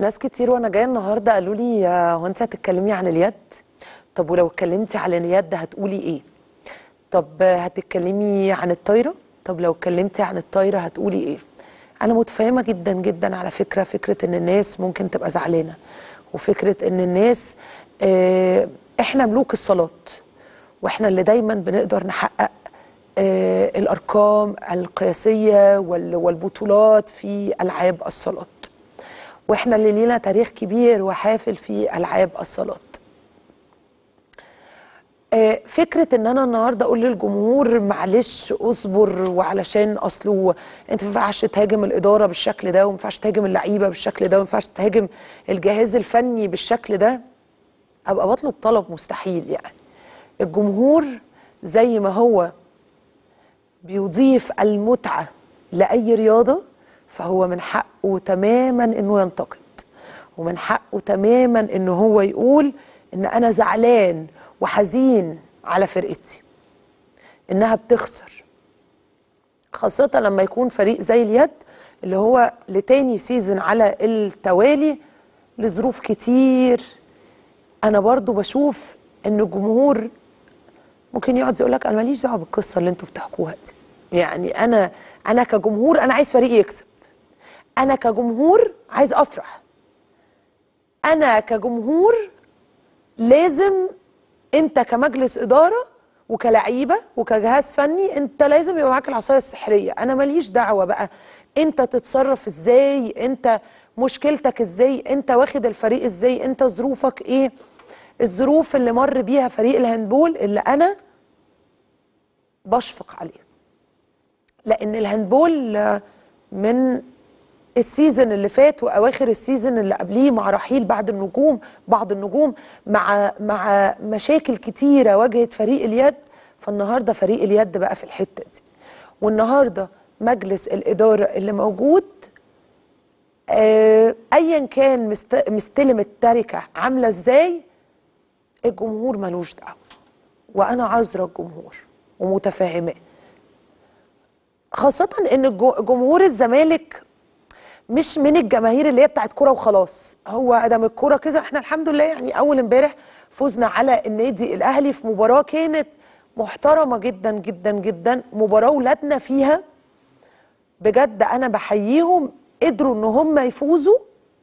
ناس كتير وانا جايه النهارده قالوا لي آه، هو انت هتتكلمي عن اليد طب ولو اتكلمتي عن اليد هتقولي ايه طب آه، هتتكلمي عن الطايره طب لو اتكلمتي عن الطايره هتقولي ايه انا متفاهمه جدا جدا على فكره فكره ان الناس ممكن تبقى زعلانه وفكره ان الناس آه، احنا ملوك الصالات واحنا اللي دايما بنقدر نحقق آه، الارقام القياسيه وال- والبطولات في العاب الصالات واحنا اللي لينا تاريخ كبير وحافل في العاب الصالات آه، فكره ان انا النهارده اقول للجمهور معلش اصبر وعلشان اصله انت ما ينفعش تهاجم الاداره بالشكل ده وما ينفعش تهاجم اللعيبه بالشكل ده وما ينفعش تهاجم الجهاز الفني بالشكل ده ابقى بطلب طلب مستحيل يعني الجمهور زي ما هو بيضيف المتعه لاي رياضه فهو من حقه تماما انه ينتقد ومن حقه تماما ان هو يقول ان انا زعلان وحزين على فرقتي انها بتخسر خاصة لما يكون فريق زي اليد اللي هو لتاني سيزن على التوالي لظروف كتير انا برضو بشوف ان الجمهور ممكن يقعد يقول لك انا ماليش دعوه بالقصه اللي انتوا بتحكوها دي يعني انا انا كجمهور انا عايز فريقي يكسب انا كجمهور عايز افرح انا كجمهور لازم انت كمجلس اداره وكلعيبه وكجهاز فني انت لازم يبقى معاك العصايه السحريه انا ماليش دعوه بقى انت تتصرف ازاي انت مشكلتك ازاي انت واخد الفريق ازاي انت ظروفك ايه الظروف اللي مر بيها فريق الهاندبول اللي انا بشفق عليه لان الهاندبول آه، من السيزون اللي فات واواخر السيزون اللي قبليه مع رحيل بعض النجوم بعض النجوم مع مع مشاكل كتيره واجهت فريق اليد فالنهارده فريق اليد بقى في الحته دي والنهارده مجلس الاداره اللي موجود آه، ايا كان مست- مستلم التركه عامله ازاي الجمهور ملوش دعوه وانا عذره الجمهور ومتفاهماه خاصه ان الجو- جمهور الزمالك مش من الجماهير اللي هي بتاعت كوره وخلاص هو ادم الكوره كده احنا الحمد لله يعني اول امبارح فزنا على النادي الاهلي في مباراه كانت محترمه جدا جدا جدا مباراه ولادنا فيها بجد انا بحييهم قدروا ان هم يفوزوا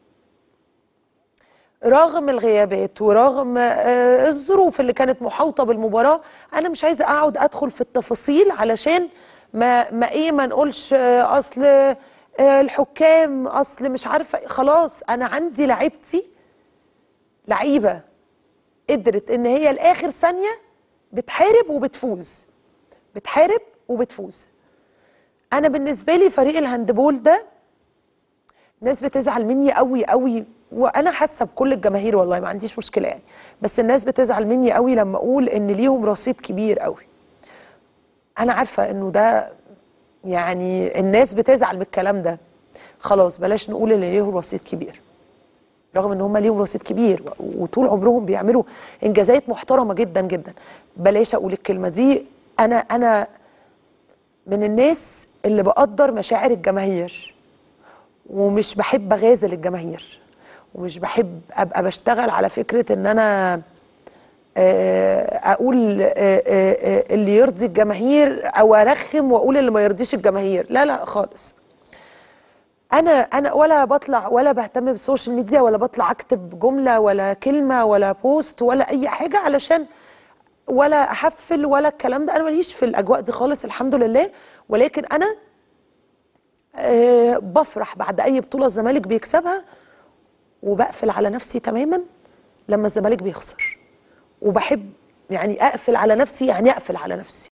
رغم الغيابات ورغم آه، الظروف اللي كانت محاوطه بالمباراه انا مش عايزه اقعد ادخل في التفاصيل علشان ما ما ايه ما نقولش آه، اصل آه، الحكام اصل مش عارفه خلاص انا عندي لعيبتي لعيبه قدرت ان هي لاخر ثانيه بتحارب وبتفوز بتحارب وبتفوز انا بالنسبه لي فريق الهاندبول ده ناس بتزعل مني قوي قوي وانا حاسه بكل الجماهير والله ما عنديش مشكله يعني بس الناس بتزعل مني قوي لما اقول ان ليهم رصيد كبير قوي انا عارفه انه ده يعني الناس بتزعل من الكلام ده خلاص بلاش نقول ان ليهم رصيد كبير رغم ان هم ليهم رصيد كبير و- وطول عمرهم بيعملوا انجازات محترمه جدا جدا بلاش اقول الكلمه دي انا انا من الناس اللي بقدر مشاعر الجماهير ومش بحب اغازل الجماهير ومش بحب ابقى بشتغل على فكره ان انا آه، اقول آه، آه، آه، اللي يرضي الجماهير او ارخم واقول اللي ما يرضيش الجماهير لا لا خالص انا انا ولا بطلع ولا بهتم بالسوشيال ميديا ولا بطلع اكتب جمله ولا كلمه ولا بوست ولا اي حاجه علشان ولا احفل ولا الكلام ده انا ماليش في الاجواء دي خالص الحمد لله ولكن انا آه، بفرح بعد اي بطوله الزمالك بيكسبها وبقفل على نفسي تماما لما الزمالك بيخسر وبحب يعني اقفل على نفسي يعني اقفل على نفسي